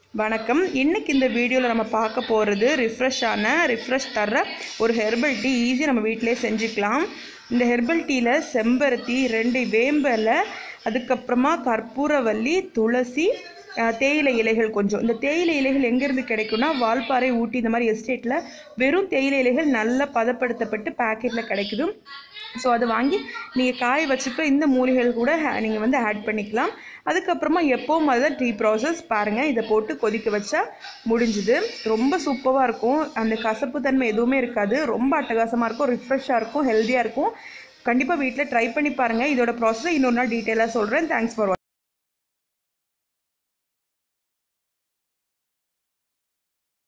வணக்கம் இன்னைக்கு இந்த வீடியோவில் நம்ம பார்க்க போகிறது ரிஃப்ரெஷ்ஷான ரிஃப்ரெஷ் தர்ற ஒரு ஹெர்பல் டீ ஈஸியாக நம்ம வீட்டிலே செஞ்சுக்கலாம் இந்த ஹெர்பல் டீயில் செம்பருத்தி ரெண்டு வேம்பலை அதுக்கப்புறமா கற்பூரவல்லி துளசி அஹ், தேயிலை இலைகள் கொஞ்சம் இந்த தேயிலை இலைகள் எங்கேருந்து கிடைக்கும்னா வால்பாறை ஊட்டி இந்த மாதிரி எஸ்டேட்டில் வெறும் தேயிலை இலைகள் நல்லா பதப்படுத்தப்பட்டு பேக்கெட்டில் கிடைக்குது ஸோ அதை வாங்கி நீங்கள் காய வச்சுக்க இந்த மூலிகைகள் கூட நீங்கள் வந்து ஆட் பண்ணிக்கலாம் அதுக்கப்புறமா எப்போவும் மாதிரி தான் டீ ப்ராசஸ் பாருங்கள் இதை போட்டு கொதிக்க வச்சா முடிஞ்சுது ரொம்ப சூப்பராக இருக்கும் அந்த கசப்பு தன்மை எதுவுமே இருக்காது ரொம்ப அட்டகாசமாக இருக்கும் ரிஃப்ரெஷ்ஷாக இருக்கும் ஹெல்த்தியாக இருக்கும் கண்டிப்பாக வீட்டில் ட்ரை பண்ணி பாருங்கள் இதோட ப்ராசஸை இன்னொரு நாள் டீட்டெயிலாக சொல்கிறேன் தேங்க்ஸ் ஃபார்